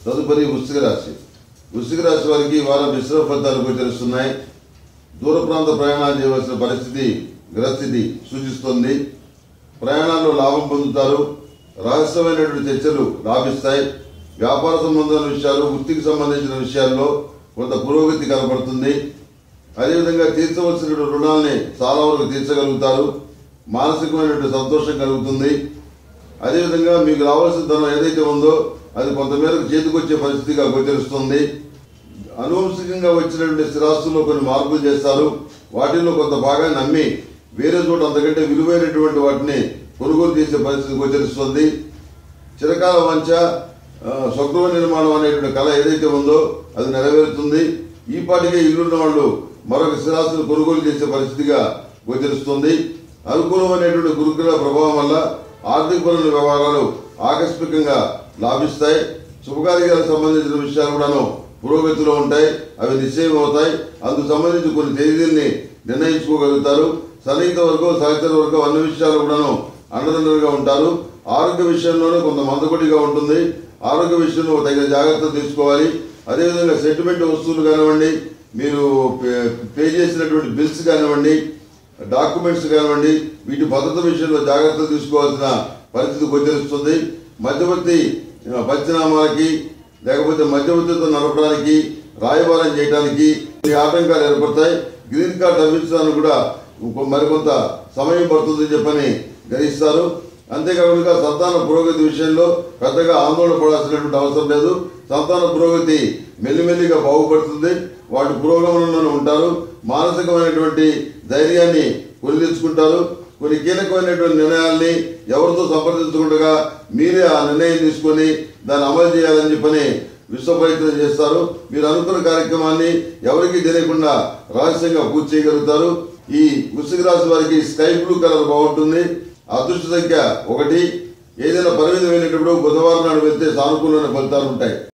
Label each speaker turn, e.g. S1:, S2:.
S1: తదుపరి వృశ్చిక రాశి వృశ్చిక రాశి వారికి ఈ వారం మిశ్రమ ఫలితాలు గోచరిస్తున్నాయి దూర ప్రాంత ప్రయాణాలు చేయవలసిన పరిస్థితి గ్రహస్థితి సూచిస్తుంది ప్రయాణాల్లో లాభం పొందుతారు రహస్యమైనటువంటి చర్చలు లాభిస్తాయి వ్యాపార సంబంధమైన విషయాలు వృత్తికి సంబంధించిన విషయాల్లో కొంత పురోగతి కనపడుతుంది అదేవిధంగా తీర్చవలసిన రుణాల్ని చాలా వరకు తీర్చగలుగుతారు మానసికమైనటువంటి సంతోషం కలుగుతుంది అదేవిధంగా మీకు రావాల్సిన ధనం ఏదైతే ఉందో అది కొంతమేరకు చేతికొచ్చే పరిస్థితిగా గోచరిస్తుంది అనువంశికంగా వచ్చినటువంటి స్థిరాస్తుల్లో కొన్ని మార్పులు చేస్తారు వాటిల్లో కొంత భాగాన్ని నమ్మి వేరే చోట అంతకంటే విలువైనటువంటి వాటిని కొనుగోలు చేసే పరిస్థితి గోచరిస్తుంది చిరకాల వంచ ఆ, స్వగృహ నిర్మాణం అనేటువంటి కళ ఏదైతే ఉందో అది నెరవేరుతుంది ఈ పాటికే ఇల్లున్న వాళ్ళు మరొక స్థిరాస్తులు కొనుగోలు చేసే పరిస్థితిగా గోచరిస్తుంది అనుకూలమైనటువంటి గురుగ్రహ ప్రభావం వల్ల ఆర్థికపరమైన వ్యవహారాలు ఆకస్మికంగా లాభిస్తాయి శుభకార్యాలకు సంబంధించిన విషయాలు కూడాను పురోగతిలో ఉంటాయి అవి నిశ్చయం అవుతాయి అందుకు సంబంధించి కొన్ని తేదీల్ని నిర్ణయించుకోగలుగుతారు సన్నిహిత వర్గం సహచర వర్గం అన్ని విషయాలు కూడాను అండదండలుగా ఉంటారు ఆరోగ్య విషయంలోనే కొంత మందకొడిగా ఉంటుంది ఆరోగ్య విషయంలో తగిన జాగ్రత్తలు తీసుకోవాలి అదేవిధంగా సెంటిమెంట్ వస్తువులు కానివ్వండి మీరు పే- పే చేసినటువంటి బిల్స్ కానివ్వండి డాక్యుమెంట్స్ కానివ్వండి వీటి భద్రత విషయంలో జాగ్రత్తలు తీసుకోవాల్సిన పరిస్థితి గోచరిస్తుంది మధ్యవర్తి ఆ, పంచనామాలకి లేకపోతే మధ్యవర్తితో నడపడానికి రాయబారం చేయడానికి ఈ ఆటంకాలు ఏర్పడతాయి గ్రీన్ కార్డ్ లభించడానికి కూడా ఇంకో మరికొంత సమయం పడుతుందని చెప్పని గ్రహిస్తారు అంతేకాకుండా సంతాన పురోగతి విషయంలో పెద్దగా ఆందోళన పడాల్సినటువంటి అవసరం లేదు సంతాన పురోగతి మెల్లిమెల్లిగా బాగుపడుతుంది వాటి పురోగమనంలోనే ఉంటారు మానసికమైనటువంటి ధైర్యాన్ని కొలిదించుకుంటారు కొన్ని కీలకమైనటువంటి నిర్ణయాల్ని ఎవరితో సంప్రదించకుండా మీరే ఆ నిర్ణయం తీసుకొని దాన్ని అమలు చేయాలని చెప్పని విశ్వ ప్రయత్నం చేస్తారు మీరు అనుకున్న కార్యక్రమాన్ని ఎవరికీ తెలియకుండా రహస్యంగా పూర్తి చేయగలుగుతారు ఈ వృశ్చిక రాశి వారికి స్కై బ్లూ కలర్ బాగుంటుంది అదృష్ట సంఖ్య ఒకటి ఏదైనా పరిమితి వెళ్ళేటప్పుడు బుధవారం నాడు వెళ్తే సానుకూలమైన ఫలితాలు ఉంటాయి